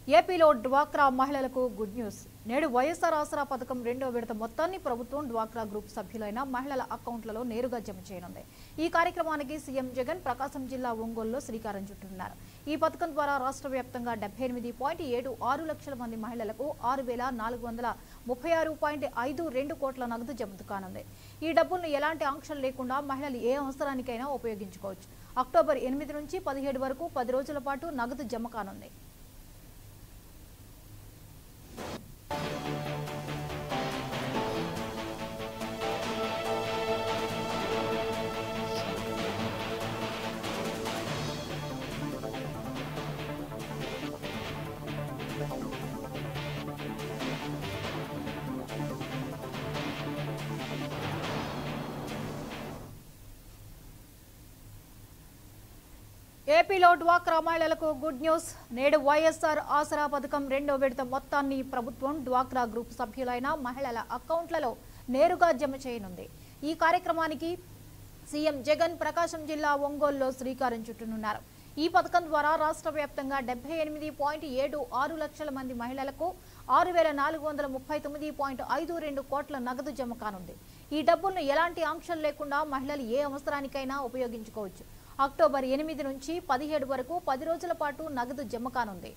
ఏపీలో డ్వాక్రా మహిళలకు గుడ్ న్యూస్ నేడు వైఎస్ఆర్ ఆసరా పథకం రెండో విడత మొత్తాన్ని ప్రభుత్వం డ్వాక్రా గ్రూప్ సభ్యులైన మహిళల అకౌంట్లలో నేరుగా జమ చేయనుంది ఈ కార్యక్రమానికి సీఎం జగన్ ప్రకాశం జిల్లా ఒంగోలులో శ్రీకారం చుట్టున్నారు ఈ పథకం ద్వారా రాష్ట్ర వ్యాప్తంగా డెబ్బై ఎనిమిది పాయింట్ ఏడు ఆరు లక్షల మంది మహిళలకు ఆరు వేల నాలుగు వందల ముప్పై ఆరు పాయింట్ ఐదు రెండు కోట్ల నగదు జమ కానుంది ఈ డబ్బులను ఎలాంటి ఆంక్షలు లేకుండా మహిళలు ఏ అవసరానికైనా ఉపయోగించుకోవచ్చు అక్టోబర్ ఎనిమిది నుంచి పదిహేడు వరకు పది రోజుల పాటు నగదు జమ కానుంది ఏపీలో డ్వాక్రా మహిళలకు గుడ్ న్యూస్ నేడు వైఎస్ఆర్ ఆసరా పథకం రెండో విడత మొత్తాన్ని ప్రభుత్వం డ్వాక్రా గ్రూప్ సభ్యులైన మహిళల అకౌంట్లలో నేరుగా జమ చేయనుంది ఈ కార్యక్రమానికి సీఎం జగన్ ప్రకాశం జిల్లా ఒంగోలులో శ్రీకారం చుట్టనున్నారు ఈ పథకం ద్వారా రాష్ట్ర వ్యాప్తంగా డెబ్బై ఎనిమిది పాయింట్ ఏడు ఆరు లక్షల మంది మహిళలకు ఆరు వేల నాలుగు వందల ముప్పై తొమ్మిది పాయింట్ ఐదు రెండు కోట్ల నగదు జమ కానుంది ఈ డబ్బులను ఎలాంటి ఆంక్షలు లేకుండా మహిళలు ఏ అవసరానికైనా ఉపయోగించుకోవచ్చు అక్టోబర్ ఎనిమిది నుంచి పదిహేడు వరకు పది రోజుల పాటు నగదు జమ కానుంది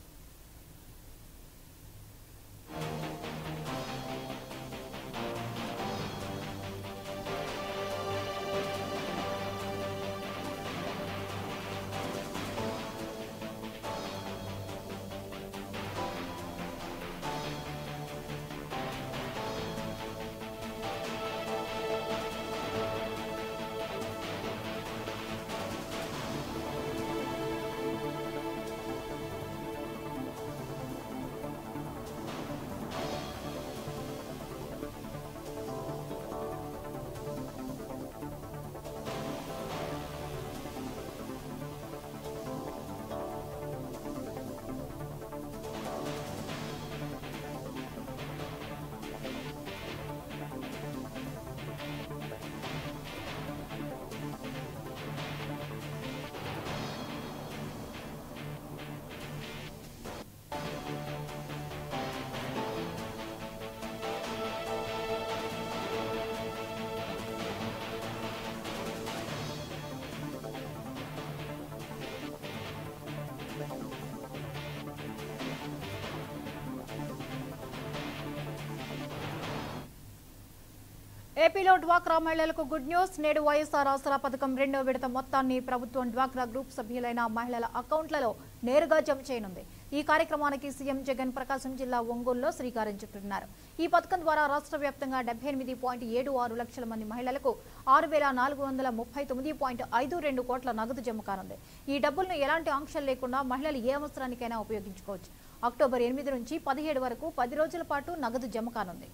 ఏపీలో డ్వాక్రా మహిళలకు గుడ్ న్యూస్ నేడు వైఎస్ఆర్ ఆసరా పథకం రెండో విడత మొత్తాన్ని ప్రభుత్వం డ్వాక్రా గ్రూప్ సభ్యులైన మహిళల అకౌంట్లలో నేరుగా జమ చేయనుంది ఈ కార్యక్రమానికి సీఎం జగన్ ప్రకాశం జిల్లా ఒంగోలులో శ్రీకారం చుట్టున్నారు ఈ పథకం ద్వారా రాష్ట్ర వ్యాప్తంగా డెబ్బై ఎనిమిది పాయింట్ ఏడు ఆరు లక్షల మంది మహిళలకు ఆరు వేల నాలుగు వందల ముప్పై తొమ్మిది పాయింట్ ఐదు రెండు కోట్ల నగదు జమ కానుంది ఈ డబ్బులను ఎలాంటి ఆంక్షలు లేకుండా మహిళలు ఏ అవసరానికైనా ఉపయోగించుకోవచ్చు అక్టోబర్ ఎనిమిది నుంచి పదిహేడు వరకు పది రోజుల పాటు నగదు జమ కానుంది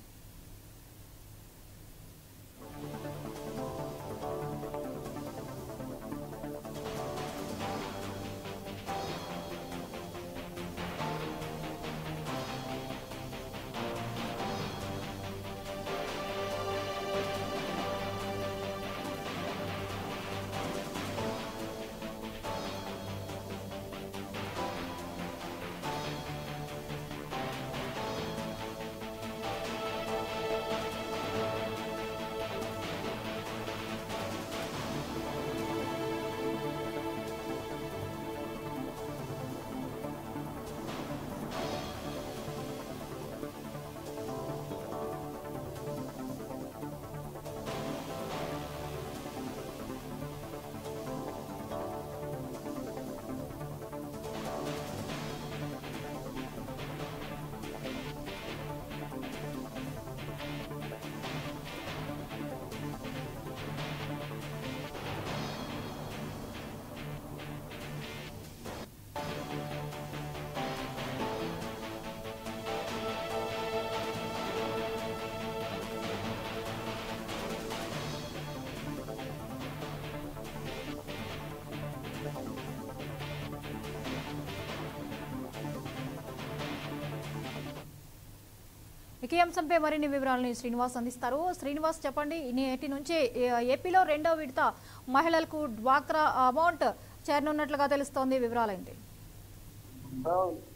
ఇక ఈ అంశంపై మరిన్ని వివరాలని శ్రీనివాస్ అందిస్తారు శ్రీనివాస్ చెప్పండి నేటి నుంచి ఏ- ఏపీలో రెండో విడత మహిళలకు డ్వాక్రా అమౌంట్ చేరనున్నట్లుగా తెలుస్తోంది వివరాలేంటి అవును.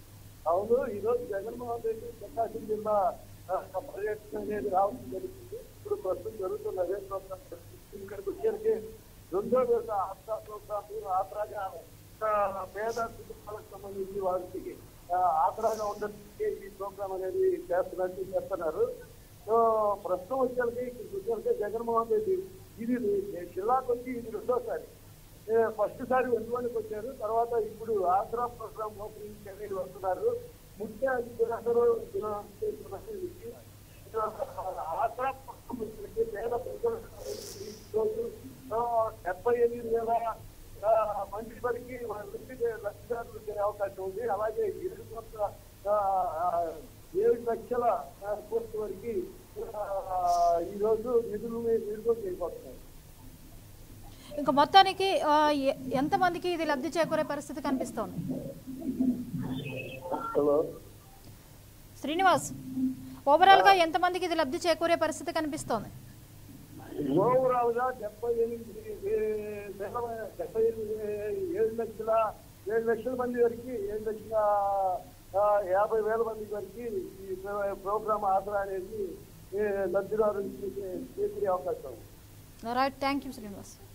అవును ఈరోజు జగన్మోహన్ రెడ్డి ప్రకాశం జిల్లా ఆ, పర్యటన అనేది రావడం జరిగింది ఇప్పుడు ప్రస్తుతం జరుగుతున్న అదే ప్రోగ్రాం ఇక్కడికి వచ్చేసరికి రెండో విడత ఆస్తా ప్రోగ్రాం ఆసరాగా ఆ, పేద కుటుంబాలకు సంబంధించి వారికి ఆ, ఆసరాగా ఉండడానికి ఈ ప్రోగ్రాం అనేది చేస్తున్నట్టు చెప్తున్నారు సో ప్రస్తుతం వచ్చేసరికి ఇక్కడికి వచ్చేసరికి జగన్మోహన్ రెడ్డి ఇది జిల్లాకు వచ్చి ఇది రెండోసారి ఏ, ఫస్ట్ సారి వెలువడికి వచ్చారు తర్వాత ఇప్పుడు ఆంధ్ర ప్రోగ్రామ్ ఓపెనింగ్ చెన్నైకి వస్తున్నారు ముఖ్య అతిథులందరూ ఇలా చేస్తున్నటువంటి ఆంధ్ర ప్రోగ్రామ్ వచ్చేసరికి పేద ప్రజలకు సంబంధించి ఈరోజు, ఆ, డెబ్బై ఎనిమిది వేల ఆ, మంది వరకు వృత్తి లక్షలు వచ్చే అవకాశం ఉంది అలాగే ఏడు కోట్ల ఆ, ఆ, ఏడు లక్షల ఆ, కోట్ల వరకు ఆ, ఈరోజు నిధులు విడుదల చేయబోతున్నారు ఇంకా మొత్తానికి ఆ, ఎ- ఎంతమందికి ఇది లబ్ధి చేకూరే పరిస్థితి కనిపిస్తోంది హలో శ్రీనివాస్ ఓవరాల్ గా ఎంతమందికి ఇది లబ్ధి చేకూరే పరిస్థితి కనిపిస్తోంది ఓవరాల్ గా డెబ్బై ఎనిమిది వే- వేల డెబ్బై ఎనిమిది ఏడు లక్షల ఏడు లక్షల మంది వరకు ఏడు లక్షల ఆ, యాభై వేల మంది వరకు ఈ ప్ర- ప్రోగ్రామ్ ఆసరా అనేది ఏ, లబ్ధిదారులకు చేకూరే అవకాశం ఉంది రైట్ థ్యాంక్ యూ శ్రీనివాస్